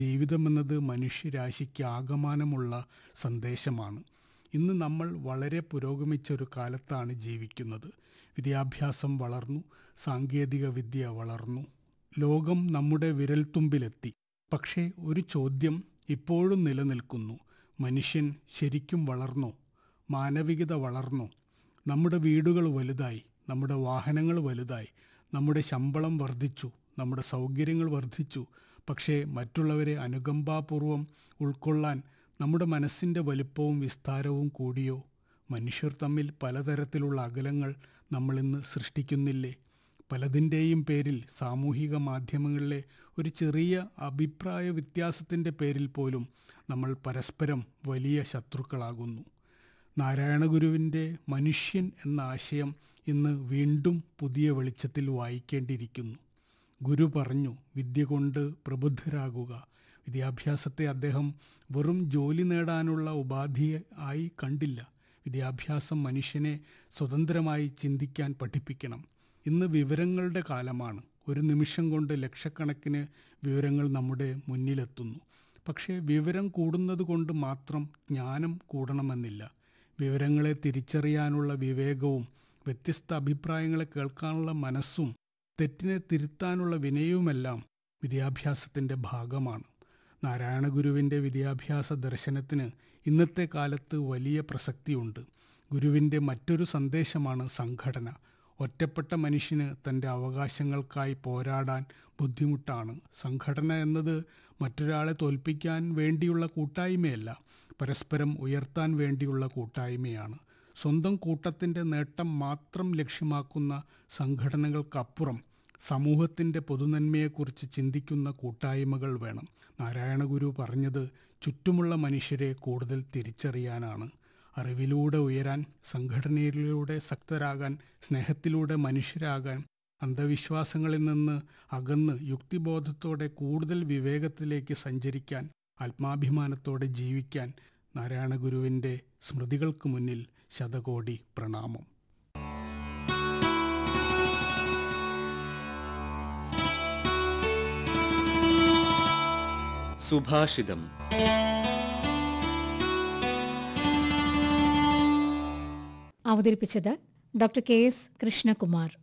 ജീവിതമെന്നത് മനുഷ്യരാശിക്ക് ആകമാനമുള്ള സന്ദേശമാണ് ഇന്ന് നമ്മൾ വളരെ പുരോഗമിച്ച ഒരു കാലത്താണ് ജീവിക്കുന്നത് വിദ്യാഭ്യാസം വളർന്നു സാങ്കേതിക വിദ്യ വളർന്നു ലോകം നമ്മുടെ വിരൽത്തുമ്പിലെത്തി പക്ഷേ ഒരു ചോദ്യം ഇപ്പോഴും നിലനിൽക്കുന്നു മനുഷ്യൻ ശരിക്കും വളർന്നോ മാനവികത വളർന്നോ നമ്മുടെ വീടുകൾ വലുതായി നമ്മുടെ വാഹനങ്ങൾ വലുതായി നമ്മുടെ ശമ്പളം വർദ്ധിച്ചു നമ്മുടെ സൗകര്യങ്ങൾ വർദ്ധിച്ചു പക്ഷേ മറ്റുള്ളവരെ അനുകമ്പാപൂർവം ഉൾക്കൊള്ളാൻ നമ്മുടെ മനസ്സിൻ്റെ വലിപ്പവും വിസ്താരവും കൂടിയോ മനുഷ്യർ തമ്മിൽ പലതരത്തിലുള്ള അകലങ്ങൾ നമ്മളിന്ന് സൃഷ്ടിക്കുന്നില്ലേ പലതിൻ്റെയും പേരിൽ സാമൂഹിക മാധ്യമങ്ങളിലെ ഒരു ചെറിയ അഭിപ്രായ വ്യത്യാസത്തിൻ്റെ പേരിൽ പോലും നമ്മൾ പരസ്പരം വലിയ ശത്രുക്കളാകുന്നു നാരായണഗുരുവിൻ്റെ മനുഷ്യൻ എന്ന ആശയം ഇന്ന് വീണ്ടും പുതിയ വെളിച്ചത്തിൽ വായിക്കേണ്ടിയിരിക്കുന്നു ഗുരു പറഞ്ഞു വിദ്യ കൊണ്ട് പ്രബുദ്ധരാകുക വിദ്യാഭ്യാസത്തെ അദ്ദേഹം വെറും ജോലി നേടാനുള്ള ഉപാധി ആയി കണ്ടില്ല വിദ്യാഭ്യാസം മനുഷ്യനെ സ്വതന്ത്രമായി ചിന്തിക്കാൻ പഠിപ്പിക്കണം ഇന്ന് വിവരങ്ങളുടെ കാലമാണ് ഒരു നിമിഷം കൊണ്ട് ലക്ഷക്കണക്കിന് വിവരങ്ങൾ നമ്മുടെ മുന്നിലെത്തുന്നു പക്ഷേ വിവരം കൂടുന്നത് കൊണ്ട് മാത്രം ജ്ഞാനം കൂടണമെന്നില്ല വിവരങ്ങളെ തിരിച്ചറിയാനുള്ള വിവേകവും വ്യത്യസ്ത അഭിപ്രായങ്ങളെ കേൾക്കാനുള്ള മനസ്സും തെറ്റിനെ തിരുത്താനുള്ള വിനയവുമെല്ലാം വിദ്യാഭ്യാസത്തിൻ്റെ ഭാഗമാണ് നാരായണഗുരുവിൻ്റെ വിദ്യാഭ്യാസ ദർശനത്തിന് ഇന്നത്തെ കാലത്ത് വലിയ പ്രസക്തിയുണ്ട് ഗുരുവിൻ്റെ മറ്റൊരു സന്ദേശമാണ് സംഘടന ഒറ്റപ്പെട്ട മനുഷ്യന് തൻ്റെ അവകാശങ്ങൾക്കായി പോരാടാൻ ബുദ്ധിമുട്ടാണ് സംഘടന എന്നത് മറ്റൊരാളെ തോൽപ്പിക്കാൻ വേണ്ടിയുള്ള കൂട്ടായ്മയല്ല പരസ്പരം ഉയർത്താൻ വേണ്ടിയുള്ള കൂട്ടായ്മയാണ് സ്വന്തം കൂട്ടത്തിൻ്റെ നേട്ടം മാത്രം ലക്ഷ്യമാക്കുന്ന സംഘടനകൾക്കപ്പുറം സമൂഹത്തിൻ്റെ പൊതുനന്മയെക്കുറിച്ച് ചിന്തിക്കുന്ന കൂട്ടായ്മകൾ വേണം നാരായണഗുരു പറഞ്ഞത് ചുറ്റുമുള്ള മനുഷ്യരെ കൂടുതൽ തിരിച്ചറിയാനാണ് അറിവിലൂടെ ഉയരാൻ സംഘടനയിലൂടെ ശക്തരാകാൻ സ്നേഹത്തിലൂടെ മനുഷ്യരാകാൻ അന്ധവിശ്വാസങ്ങളിൽ നിന്ന് അകന്ന് യുക്തിബോധത്തോടെ കൂടുതൽ വിവേകത്തിലേക്ക് സഞ്ചരിക്കാൻ ആത്മാഭിമാനത്തോടെ ജീവിക്കാൻ നാരായണഗുരുവിൻ്റെ സ്മൃതികൾക്ക് മുന്നിൽ ശതകോടി പ്രണാമം സുഭാഷിതം അവതരിപ്പിച്ചത് ഡോക്ടർ കെ എസ് കൃഷ്ണകുമാർ